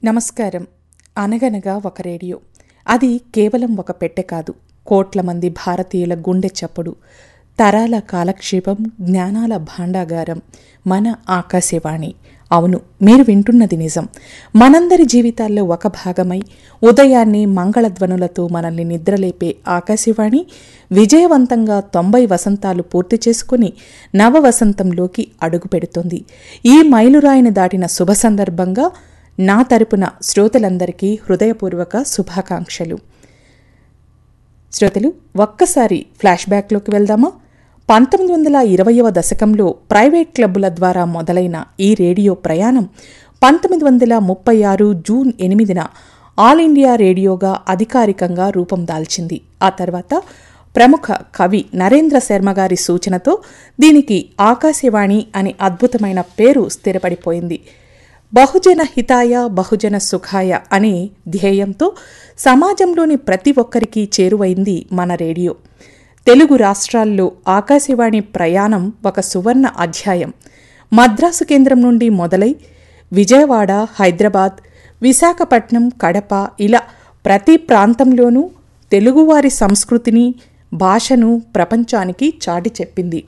నమస్కారం అనగనగా ఒక రేడియో అది కేవలం ఒక పెట్టె కాదు కోట్ల మంది భారతీయుల గుండె చప్పుడు తరాల కాలక్షేపం జ్ఞానాల భాండాగారం మన ఆకాశవాణి అవును మీరు వింటున్నది నిజం మనందరి జీవితాల్లో ఒక భాగమై ఉదయాన్నే మంగళధ్వనులతో మనల్ని నిద్రలేపే ఆకాశవాణి విజయవంతంగా తొంభై వసంతాలు పూర్తి చేసుకుని నవ వసంతంలోకి అడుగు పెడుతుంది ఈ మైలురాయిని దాటిన శుభ సందర్భంగా నా తరపున శ్రోతలందరికీ హృదయపూర్వక శుభాకాంక్షలు శ్రోతలు ఒక్కసారి ఫ్లాష్ బ్యాక్లోకి వెళ్దామా పంతొమ్మిది వందల ఇరవయవ దశకంలో ప్రైవేట్ క్లబ్బుల ద్వారా మొదలైన ఈ రేడియో ప్రయాణం పంతొమ్మిది వందల ముప్పై ఆరు జూన్ ఎనిమిదిన ఆల్ ఇండియా రేడియోగా అధికారికంగా రూపం దాల్చింది ఆ తర్వాత ప్రముఖ కవి నరేంద్ర శర్మ గారి సూచనతో దీనికి ఆకాశవాణి అనే అద్భుతమైన పేరు స్థిరపడిపోయింది బహుజన హితాయ బహుజన సుఖాయ అనే ధ్యేయంతో సమాజంలోని ప్రతి ఒక్కరికి చేరువైంది మన రేడియో తెలుగు రాష్ట్రాల్లో ఆకాశవాణి ప్రయాణం ఒక సువర్ణ అధ్యాయం మద్రాసు కేంద్రం నుండి మొదలై విజయవాడ హైదరాబాద్ విశాఖపట్నం కడప ఇలా ప్రతి ప్రాంతంలోనూ తెలుగువారి సంస్కృతిని భాషను ప్రపంచానికి చాటి చెప్పింది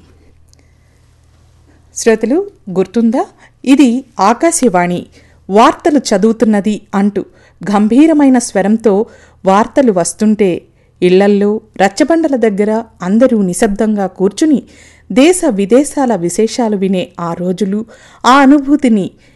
శ్రోతలు గుర్తుందా ఇది ఆకాశవాణి వార్తలు చదువుతున్నది అంటూ గంభీరమైన స్వరంతో వార్తలు వస్తుంటే ఇళ్లల్లో రచ్చబండల దగ్గర అందరూ నిశ్శబ్దంగా కూర్చుని దేశ విదేశాల విశేషాలు వినే ఆ రోజులు ఆ అనుభూతిని